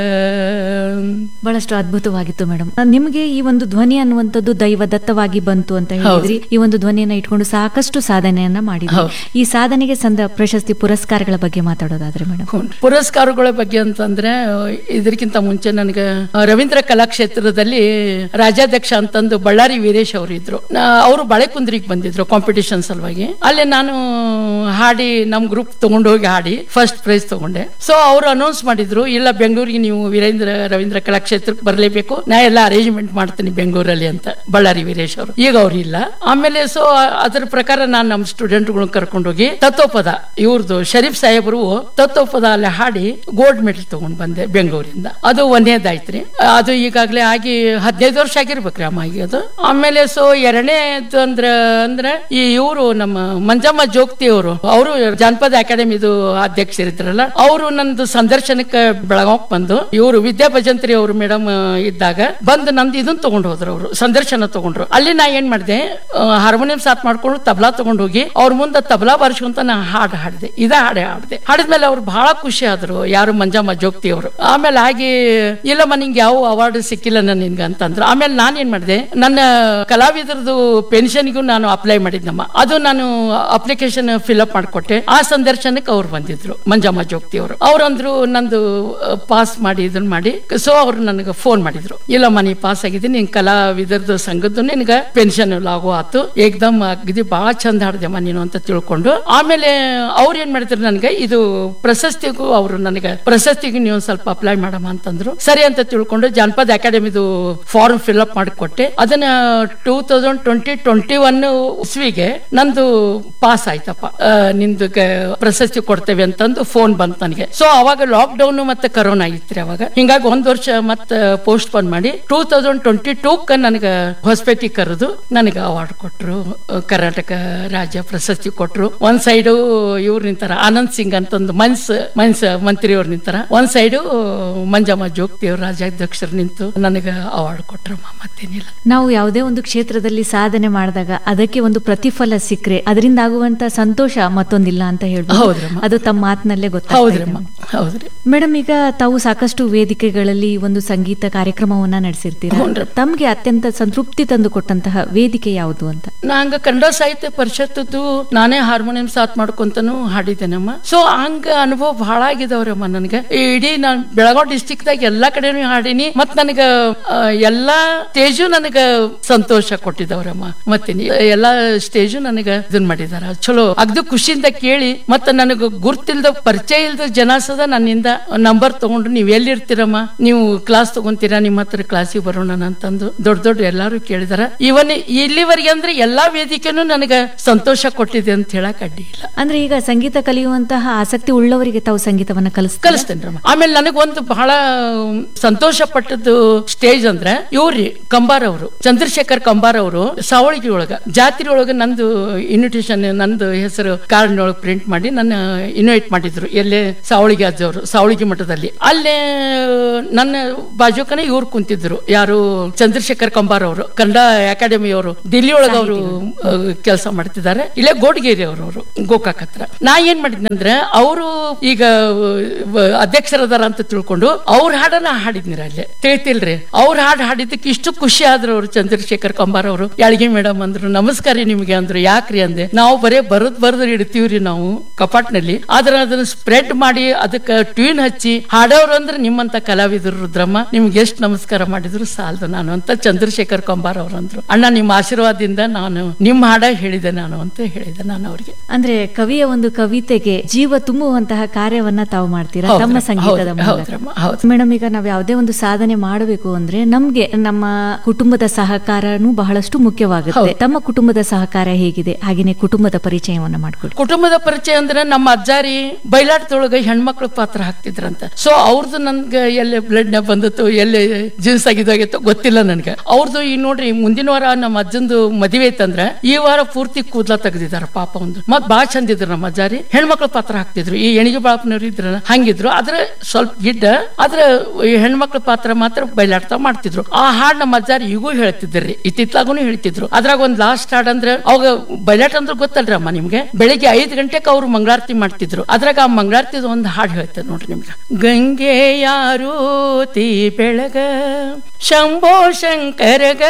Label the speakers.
Speaker 1: ಬಹಳಷ್ಟು ಅದ್ಭುತವಾಗಿತ್ತು ಮೇಡಮ್ ನಿಮಗೆ ಈ ಒಂದು ಧ್ವನಿ ಅನ್ನುವಂಥದ್ದು ದೈವ ದತ್ತವಾಗಿ ಬಂತು ಅಂತ ಹೇಳಿದ್ರಿ ಈ ಒಂದು ಧ್ವನಿಯನ್ನ ಇಟ್ಕೊಂಡು ಸಾಕಷ್ಟು ಸಾಧನೆಯನ್ನ ಮಾಡಿದ್ರಿ
Speaker 2: ಹೌದು.
Speaker 1: ಈ ಸಾಧನೆಗೆ ಸಂದ ಪ್ರಶಸ್ತಿ ಪುರಸ್ಕಾರಗಳ ಬಗ್ಗೆ ಮಾತಾಡೋದಾದ್ರೆ ಮೇಡಮ್
Speaker 2: ಹ್ಞೂ. ಪುರಸ್ಕಾರಗಳ ಬಗ್ಗೆ ಅಂತಂದ್ರೆ ಇದಕ್ಕಿಂತ ಮುಂಚೆ ನನಗೆ ರವೀಂದ್ರ ಕಲಾಕ್ಷೇತ್ರದಲ್ಲಿ ರಾಜ್ಯಾಧ್ಯಕ್ಷ ಅಂತಂದು ಬಳ್ಳಾರಿ ವೀರೇಶ್ ಅವರು ಇದ್ರು ಅವರು ಬಾಳೆಕುಂದ್ರಿಗೆ ಬಂದಿದ್ರು ಕಾಂಪಿಟಿಷನ್ ಸಲುವಾಗಿ ಅಲ್ಲಿ ನಾನು ಹಾಡಿ ನಮ್ ಗ್ರೂಪ್ ತಗೊಂಡು ಹೋಗಿ ಹಾಡಿ ಫಸ್ಟ್ ಪ್ರೈಸ್ ತಗೊಂಡೆ ಸೊ ಅವರು ಅನೌನ್ಸ್ ಮಾಡಿದ್ರು ಇಲ್ಲ ಬೆಂಗಳೂರಿಗೆ ನೀವು ವೀರೇಂದ್ರ ರವೀಂದ್ರ ಕಲಾಕ್ಷೇತ್ರಕ್ಕೆ ಬರಲೇಬೇಕು ನಾ ಎಲ್ಲ ಅರೇಂಜ್ಮೆಂಟ್ ಮಾಡ್ತೀನಿ ಬೆಂಗಳೂರಲ್ಲಿ ಅಂತ ಬಳ್ಳಾರಿ ವೀರೇಶ್ ಅವರು ಈಗ ಅವ್ರು ಇಲ್ಲ ಆಮೇಲೆ ಸೊ ಅದರ ಪ್ರಕಾರ ನಾನು ನಮ್ಮ ಸ್ಟೂಡೆಂಟ್ಗಳನ್ನ ಕರ್ಕೊಂಡೋಗಿ ತತ್ವಪದ ಇವ್ರದ್ದು ಶರೀಫ್ ಸಾಹೇಬರು ತತ್ವಪದ ಅಲ್ಲಿ ಹಾಡಿ ಗೋಲ್ಡ್ ಮೆಡಲ್ ತಗೊಂಡ್ ಬಂದೆ ಬೆಂಗಳೂರಿಂದ ಅದು ಒಂದೇದಾಯ್ತ್ರಿ ಅದು ಈಗಾಗಲೇ ಆಗಿ ಹದಿನೈದು ವರ್ಷ ಆಗಿರ್ಬೇಕ್ರಿ ಅಮ್ಮ ಆಗಿ ಅದು ಆಮೇಲೆ ಸೊ ಎರಡನೇದು ಅಂದ್ರ ಅಂದ್ರೆ ಈ ಇವರು ನಮ್ಮ ಮಂಜಮ್ಮ ಜೋಗ್ತಿ ಅವರು ಅವರು ಜಾನಪದ ಅಕಾಡೆಮಿದು ಅಧ್ಯಕ್ಷರಿದ್ರಲ್ಲ ಅವರು ನಂದು ಸಂದರ್ಶನಕ್ಕೆ ಬೆಳಗಾವ್ ಬಂದು ಇವರು ವಿದ್ಯಾ ಭಜಂತ್ರಿ ಅವರು ಮೇಡಮ್ ಇದ್ದಾಗ ಬಂದು ನಂದು ಇದನ್ನ ತಗೊಂಡು ಹೋದ್ರು ಅವರು ಸಂದರ್ಶನ ತಗೊಂಡ್ರು ಅಲ್ಲಿ ನಾ ಏನ್ ಮಾಡಿದೆ ಹಾರ್ಮೋನಿಯಂ ಸಾತ್ ಮಾಡ್ಕೊಂಡು ತಬಲಾ ತಗೊಂಡು ಹೋಗಿ ಅವ್ರ ಮುಂದೆ ತಬಲಾ ಬಾರಿಸ್ಕೊಂತ ನಾ ಹಾಡು ಹಾಡಿದೆ ಇದ ಹಾಡೆ ಹಾಡಿದೆ ಹಾಡಿದ್ಮೇಲೆ ಅವ್ರು ಬಹಳ ಖುಷಿ ಆದ್ರು ಯಾರು ಮಂಜಮ್ಮ ಜೋಗ್ತಿ ಅವರು ಆಮೇಲೆ ಹಾಗೆ ಇಲ್ಲಮ್ಮ ನಿಂಗೆ ಯಾವ ಅವಾರ್ಡ್ ಸಿಕ್ಕಿಲ್ಲ ನನ್ನ ನಿನ್ಗೆ ಅಂತಂದ್ರು ಆಮೇಲೆ ನಾನು ಏನ್ ಮಾಡಿದೆ ನನ್ನ ಕಲಾವಿದರದು ಪೆನ್ಷನ್ಗೂ ನಾನು ಅಪ್ಲೈ ಮಾಡಿದ್ನಮ್ಮ ಅದು ನಾನು ಅಪ್ಲಿಕೇಶನ್ ಫಿಲ್ಅಪ್ ಮಾಡಿಕೊಟ್ಟೆ ಆ ಸಂದರ್ಶನಕ್ಕೆ ಅವ್ರು ಬಂದಿದ್ರು ಮಂಜಮ್ಮ ಜೋಗ್ತಿ ಅವರು ಅವ್ರಂದ್ರು ನಂದು ಪಾಸ್ ಮಾಡಿ ಇದನ್ನ ಮಾಡಿ ಸೊ ಅವ್ರು ನನಗೆ ಫೋನ್ ಮಾಡಿದ್ರು ಇಲ್ಲಮ್ಮ ನೀ ಪಾಸ್ ಆಗಿದ್ದೀನಿ ನಿನ್ ಕಲಾವಿದರದು ಸಂಘದ್ದು ನಿನ್ಗ ಪೆನ್ಷನ್ ಲಾಗು ಆತು ಏಕ್ದಮ್ ಅಗದಿ ಬಹಳ ಚಂದ ಹಾಡ್ದಮ್ಮ ನೀನು ಅಂತ ತಿಳ್ಕೊಂಡು ಆಮೇಲೆ ಅವ್ರು ಏನ್ ಮಾಡಿದ್ರು ನನಗೆ ಇದು ಪ್ರಶಸ್ತಿಗೂ ಅವರು ನನಗೆ ಪ್ರಶಸ್ತಿಗೂ ನೀವು ಸ್ವಲ್ಪ ಅಪ್ಲೈ ಮಾಡಮ್ಮ ಅಂತಂದ್ರು ಸರಿ ಅಂತ ತಿಳ್ಕೊಂಡು ಜಾನಪದ ಅಕಾಡೆಮಿದು ಫಾರ್ಮ್ ಫಿಲ್ ಅಪ್ ಮಾಡಿಕೊಟ್ಟೆ ಅದನ್ನ two thousand twenty twenty one ಇಸ್ವಿಗೆ ನಂದು ಪಾಸ್ ಆಯ್ತಪ್ಪ ಆ, ನಿಂದು ಗ- ಪ್ರಶಸ್ತಿ ಕೊಡ್ತೇವೆ ಅಂತಂದು ಫೋನ್ ಬಂತು ನನಗೆ ಸೊ ಅವಾಗ ಲಾಕ್ ಡೌನ್ ಮತ್ತೆ ಕರೋನಾ ಇತ್ರಿ ಅವಾಗ ಹಿಂಗಾಗಿ ಒಂದ್ ವರ್ಷ ಮತ್ತೆ ಪೋಸ್ಟ್ ಪೋನ್ ಮಾಡಿ ಟೂ ತೌಸಂಡ್ ಟ್ವೆಂಟಿ ಟೂಕ್ ನನಗೆ ಹೊಸಪೇಟೆ ಕರೆದು ನನಗೆ ಅವಾರ್ಡ್ ಕೊಟ್ರು ಆ, ಕರ್ನಾಟಕ ರಾಜ್ಯ ಪ್ರಶಸ್ತಿ ಕೊಟ್ರು ಒಂದ್ ಸೈಡು ಇವ್ರು ನಿಂತಾರ ಆನಂದ್ ಸಿಂಗ್ ಅಂತಂದು ಮನ್ಸ್ ಮನ್ಸ್ ಮಂತ್ರಿ ಅವ್ರು ನಿಂತಾರ ಒಂದ್ ಸೈಡು ಮಂಜಮ್ಮ ಜೋಗ್ತಿ ಅವ್ರ ರಾಜ್ಯಾಧ್ಯಕ್ಷರು ನಿಂತು ನನಗೆ ಅವಾರ್ಡ್ ಕೊಟ್ರಮ್ಮ ಮತ್ತೇನಿಲ್ಲ
Speaker 1: ನಾವು ಯಾವುದೇ ಒಂದು ಕ್ಷೇತ್ರದಲ್ಲಿ ಸಾಧನೆ ಮಾಡಿದಾಗ ಅದಕ್ಕೆ ಒಂದು ಪ್ರತಿಫಲ ಸಿಕ್ಕರೆ ಅದರಿಂದ ಆಗುವಂತ ಸಂತೋಷ ಮತ್ತೊಂದಿಲ್ಲ ಅಂತ ಹೇಳ್ಬೋದು
Speaker 2: ಹೌದ್ರಮ್ಮ.
Speaker 1: ಅದು ತಮ್ಮ ಮಾತಿನಲ್ಲೇ
Speaker 2: ಹೌದ್ರಮ್ಮ
Speaker 1: ಗೊತ್ತಾಗ್ತದೆ
Speaker 2: ಹೌದ್ರಿ
Speaker 1: ಮೇಡಮ್ ಈಗ ತಾವು ಸಾಕಷ್ಟು ವೇದಿಕೆಗಳಲ್ಲಿ ಈ ಒಂದು ಸಂಗೀತ ಕಾರ್ಯಕ್ರಮವನ್ನ ನಡೆಸಿರ್ತೀರಾ
Speaker 2: ಹ್ಞೂನ್ರಿ.
Speaker 1: ತಮ್ಗೆ ಅತ್ಯಂತ ಸಂತೃಪ್ತಿ ತಂದು ಕೊಟ್ಟಂತಹ ವೇದಿಕೆ ಯಾವುದು ಅಂತ
Speaker 2: ನಾ ಹಂಗ ಕನ್ನಡ ಸಾಹಿತ್ಯ ಪರಿಷತ್ತದ್ದು ನಾನೇ ಹಾರ್ಮೋನಿಯಂ ಸಾತ್ ಮಾಡ್ಕೊಂತನು ಹಾಡಿದ್ದೇನಮ್ಮ ಸೊ ಹಂಗ ಅನುಭವ ಬಹಳ ಆಗಿದವ್ರಮ್ಮ ನನ್ಗೆ ಈ ಇಡೀ ನಾನ್ ಬೆಳಗಾವ್ ಡಿಸ್ಟಿಕ್ ದಾಗ ಎಲ್ಲಾ ಕಡೆನೂ ಹಾಡಿನಿ ಮತ್ ನನಗ ಆ, ಎಲ್ಲಾ ಸ್ಟೇಜು ನನಗ ಸಂತೋಷ ಕೊಟ್ಟಿದವ್ರಮ್ಮ ಮತ್ತೆ ಎಲ್ಲಾ ಸ್ಟೇಜು ನನಗ ಇದನ್ ಮಾಡಿದಾರ ಚಲೋ ಅಗ್ದು ಖುಷಿಯಿಂದ ಕೇಳಿ ಮತ್ತ ನನಗ ಗುರ್ತಿಲ್ದ ಪರಿಚಯ ಇಲ್ದ ಜನ ಸದ ನನ್ನಿಂದ ನಂಬರ್ ತಗೊಂಡು ನೀವ್ ಎಲ್ಲಿರ್ತೀರಮ್ಮ ನೀವು ಕ್ಲಾಸ್ ತಗೊಂತೀರಾ ನಿಮ್ಮ ಹತ್ರ ಕ್ಲಾಸಿಗೆ ಬರೋಣ ಅಂತಂದು ದೊಡ್ಡ ದೊಡ್ಡ ಎಲ್ಲಾರು ಕೇಳಿದಾರ ಇವನ್ ಇಲ್ಲಿವರೆಗೆ ಅಂದ್ರೆ ಎಲ್ಲಾ ವೇದಿಕೆನೂ ನನಗ ಸಂತೋಷ ಕೊಟ್ಟಿದೆ ಅಂತ ಹೇಳಕ್ ಅಡ್ಡಿ ಇಲ್ಲ
Speaker 1: ಅಂದ್ರೆ ಈಗ ಸಂಗೀತ ಕಲಿಯುವಂತಹ ಆಸಕ್ತಿ ಉಳ್ಳವರಿಗೆ ತಾವು ಸಂಗೀತವನ್ನ ಕಲಿಸ್ತಾರೆ
Speaker 2: ಕಲಿಸ್ತೇನ್ರಮ್ಮ ಆಮೇಲೆ ನನಗ್ ಒಂದು ಬಹಳ ಸಂತೋಷ ಪಟ್ಟದ್ದು ಸ್ಟೇಜ್ ಅಂದ್ರೆ ಇವ್ರಿ ಕಂಬಾರ್ ಅವರು ಚಂದ್ರಶೇಖರ್ ಕಂಬಾರ್ ಅವರು ಸಾವಳಿಗೆ ಒಳಗ ಜಾತ್ರೆ ಒಳಗ ನಂದು ಇನ್ವಿಟೇಷನ್ ನಂದು ಹೆಸರು ಕಾರ್ಡ್ ಒಳಗೆ ಪ್ರಿಂಟ್ ಮಾಡಿ ನನ್ನ ಇನ್ವೈಟ್ ಮಾಡಿದ್ರು ಎಲ್ಲೇ ಸಾವಳಿಗೆ ಅಜ್ಜವರು ಸಾವಳಿಗೆ ಮಠದಲ್ಲಿ ಅಲ್ಲೇ ನನ್ನ ಬಾಜುಕನೆ ಇವ್ರು ಕುಂತಿದ್ರು ಯಾರು ಚಂದ್ರಶೇಖರ್ ಕಂಬಾರ್ ಅವರು ಕನ್ನಡ ಅಕಾಡೆಮಿ ಅವರು ದಿಲ್ಲಿ ಒಳಗ ಅವರು ಕೆಲಸ ಮಾಡ್ತಿದ್ದಾರೆ ಇಲ್ಲೇ ಗೋಡ್ಗೇರಿ ಅವರು ಅವರು ಗೋಕಾಕ್ ಹತ್ರ ನಾ ಏನ್ ಮಾಡಿದ್ನಂದ್ರೆ ಅವರು ಈಗ ವ- ಅಧ್ಯಕ್ಷರದಾರ ಅಂತ ತಿಳ್ಕೊಂಡು ಅವ್ರ ಹಾಡನ್ನ ಹಾಡಿದ್ನಿರ ಅಲ್ಲೇ ತಿಳಿತಿಲ್ರಿ ಅವ್ರ ಹಾಡು ಹಾಡಿದ್ದಕ್ಕೆ ಇಷ್ಟು ಖುಷಿ ಆದ್ರು ಅವ್ರು ಚಂದ್ರಶೇಖರ್ ಕಂಬಾರ್ ಅವರು ಯಾಳಿಗೆ ಮೇಡಮ್ ಅಂದ್ರು ನಮಸ್ಕಾರ ರೀ ನಿಮ್ಗೆ ಅಂದ್ರು ಯಾಕ್ರಿ ಅಂದೆ ನಾವು ಬರೇ ಬರದ್ ಬರದ್ ಇಡ್ತೀವ್ರಿ ನಾವು ಕಪಾಟ್ನಲ್ಲಿ ಆದ್ರೆ ಅದನ್ನ ಸ್ಪ್ರೆಡ್ ಮಾಡಿ ಅದಕ್ಕೆ ಟ್ಯೂನ್ ಹಚ್ಚಿ ಹಾಡೋರು ಅಂದ್ರೆ ನಿಮ್ಮಂತ ಕಲಾವಿದರು ರುದ್ರಮ್ಮ ನಿಮ್ಗೆ ಎಷ್ಟು ನಮಸ್ಕಾರ ಮಾಡಿದ್ರು ಸಾಲದು ನಾನು ಅಂತ ಚಂದ್ರಶೇಖರ್ ಕಂಬಾರ್ ಅವ್ರು ಅಂದ್ರು ಅಣ್ಣ ನಿಮ್ಮ ಆಶೀರ್ವಾದದಿಂದ ನಾನು ನಿಮ್ಮ ಹಾಡ ಹೇಳಿದೆ ನಾನು ಅಂತ ಹೇಳಿದೆ ನಾನು ಅವ್ರಿಗೆ
Speaker 1: ಅಂದ್ರೆ ಕವಿಯ ಒಂದು ಕವಿತೆಗೆ ಜೀವ ತುಂಬುವಂತಹ ಕಾರ್ಯವನ್ನ ತಾವು ಮಾಡ್ತೀರಾ
Speaker 2: ಹೌದ್ರಮ್ಮ,
Speaker 1: ತಮ್ಮ ಸಂಗೀತದ
Speaker 2: ಹೌದು,
Speaker 1: ಮೂಲಕ
Speaker 2: ಹೌದ್ರಮ್ಮ, ಹೌದು.
Speaker 1: ಮೇಡಮ್ ಈಗ ನಾವ್ ಯಾವುದೇ ಒಂದು ಸಾಧನೆ ಮಾಡಬೇಕು ಅಂದ್ರೆ ನಮ್ಗೆ ನಮ್ಮ ಕುಟುಂಬದ ಸಹಕಾರನೂ ಬಹಳಷ್ಟು ಮುಖ್ಯವಾಗುತ್ತೆ
Speaker 2: ಹೌದು.
Speaker 1: ತಮ್ಮ ಕುಟುಂಬದ ಸಹಕಾರ ಹೇಗಿದೆ ಹಾಗೇನೆ ಕುಟುಂಬದ ಪರಿಚಯವನ್ನ ಮಾಡ್ಕೊಡಿ
Speaker 2: ಕುಟುಂಬದ ಪರಿಚಯ ಅಂದ್ರೆ ನಮ್ಮ ಅಜ್ಜಾರಿ ಬಯಲಾಟದೊಳಗ ಹೆಣ್ಮಕ್ಳ ಪಾತ್ರ ಹಾಕ್ತಿದ್ರಂತ ಸೊ ಅವ್ರದ್ದು ನನ್ಗೆ ಎಲ್ಲಿ ಬ್ಲಡ್ ಬಂದು ಬಂದಿತ್ತು ಎಲ್ಲಿ ಜೀನ್ಸ್ ಆಗಿದ್ದಾಗಿತ್ತು ಗೊತ್ತಿಲ್ಲ ನನಗೆ ಅವ್ರದ್ದು ಈ ನೋಡ್ರಿ ಮುಂದಿನ ವಾರ ನಮ್ಮ ಅಜ್ಜಂದು ಮದುವೆ ಐತಂದ್ರೆ ಈ ವಾರ ಪೂರ್ತಿ ಕೂದ್ಲ ತೆಗ್ದಿದಾರ ಪಾಪ ಒಂದು ಮತ್ ಬಾಳ ಚಂದ ಇದ್ರು ನಮ್ಮ ಅಜ್ಜಾರಿ ಹೆಣ್ಮಕ್ಳ ಪಾತ್ರ ಹಾಕ್ತಿದ್ರು ಈ ಎಣಿಗೆ ಬಾಳಪ್ಪನವ್ರು ಇದ್ರ ಹಂಗಿದ್ರು ಆದ್ರೆ ಸ್ವಲ್ಪ ಗಿಡ್ಡ ಆದ್ರೆ ಈ ಹೆಣ್ಮಕ್ಳ ಪಾತ್ರ ಮಾತ್ರ ಬಯಲಾಡ್ತಾ ಮಾಡ್ತಿದ್ರು ಆ ಹಾಡ್ ನಮ್ಮ ಅಜ್ಜಾರಿ ಈಗೂ ಹೇಳ್ತಿದ್ರಿ ಇತ್ತಿತ್ಲಾಗೂ ಹೇಳ್ತಿದ್ರು ಅದ್ರಾಗ ಒಂದ್ ಲಾಸ್ಟ್ ಹಾಡ್ ಅಂದ್ರೆ ಅವಾಗ ಬಯಲಾಟ ಅಂದ್ರೆ ಗೊತ್ತಲ್ರಿ ಅಮ್ಮ ನಿಮ್ಗೆ ಬೆಳಿಗ್ಗೆ ಐದ್ ಗಂಟೆಗೆ ಅವ್ರು ಮಂಗಳಾರತಿ ಮಾಡ್ತಿದ್ರು ಅದ್ರಾಗ ಆ ಮಂಗಳಾರತಿದ ಒಂದು ಹಾಡು ಹೇಳ್ತೇನೆ ನೋಡ್ರಿ ನಿಮ್ಗೆ ಗಂಗೆ ಯಾರು ತೀ ಬೆಳಗ ಶಂಭೋ ಶಂಕರಗ